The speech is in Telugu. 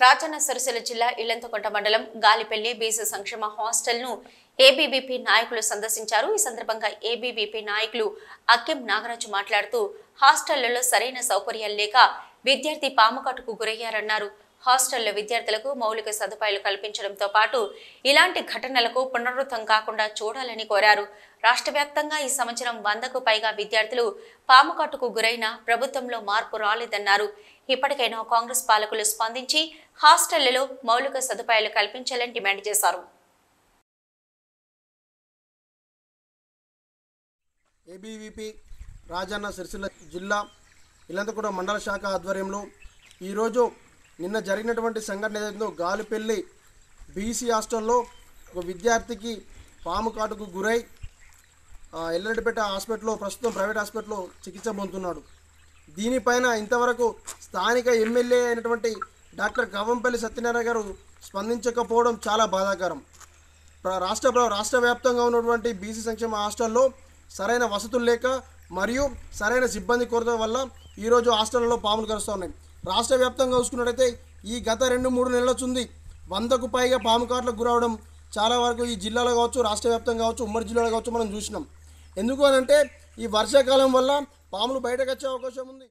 రాజన్న సిరిసిల్ల జిల్లా ఇల్లంతకొంట మండలం గాలిపల్లి బీసీ సంక్షేమ హాస్టల్ను ఏబీవీపీ నాయకులు సందర్శించారు ఈ సందర్భంగా ఏబీవీపీ నాయకులు అక్కెం నాగరాజు మాట్లాడుతూ హాస్టళ్లలో సరైన సౌకర్యాలు లేక విద్యార్థి పాముకాటుకు గురయ్యారన్నారు హాస్టల్లో విద్యార్థులకు మౌలిక సదుపాయాలు కల్పించడంతో పాటు ఇలాంటి ఘటనలకు పునరావృతం కాకుండా చూడాలని కోరారు రాష్ట్ర వ్యాప్తంగా ఈ సంవత్సరం వందకు పైగా విద్యార్థులు పాముకాటుకు గురైన ప్రభుత్వంలో మార్పు రాలేదన్నారు ఇప్పటికైనా కాంగ్రెస్ పాలకులు స్పందించి హాస్టళ్లలో మౌలిక సదుపాయాలు కల్పించాలని డిమాండ్ చేశారు ఏబీవీపీ రాజన్న సిరిసిల్ల జిల్లా ఇల్లంతకూడ మండల శాఖ ఆధ్వర్యంలో ఈరోజు నిన్న జరిగినటువంటి సంఘటన ఏదైతుందో గాలిపల్లి బీసీ హాస్టల్లో ఒక విద్యార్థికి పాము కాటుకు గురై ఆ, ఎల్లంటిపేట హాస్పిటల్లో ప్రస్తుతం ప్రైవేట్ హాస్పిటల్లో చికిత్స పొందుతున్నాడు దీనిపైన ఇంతవరకు స్థానిక ఎమ్మెల్యే అయినటువంటి డాక్టర్ కవంపల్లి సత్యనారాయణ గారు స్పందించకపోవడం చాలా బాధాకరం ప్ర- రాష్ట్ర ప్ర- రాష్ట్ర వ్యాప్తంగా ఉన్నటువంటి బీసీ సంక్షేమ హాస్టల్లో సరైన వసతులు లేక మరియు సరైన సిబ్బంది కొరత వల్ల ఈరోజు హాస్టల్లో పాములు కలుస్తూ ఉన్నాయి రాష్ట్ర వ్యాప్తంగా చూసుకున్నట్టయితే ఈ గత రెండు మూడు నెలల చుంది వందకు పైగా పాము కాట్లకు గురవడం చాలా వరకు ఈ జిల్లాలో కావచ్చు రాష్ట్ర వ్యాప్తంగా కావచ్చు ఉమ్మడి జిల్లాలో కావచ్చు మనం చూసినాం ఎందుకు అని అంటే ఈ వర్షాకాలం వల్ల పాములు బయటకు వచ్చే అవకాశం ఉంది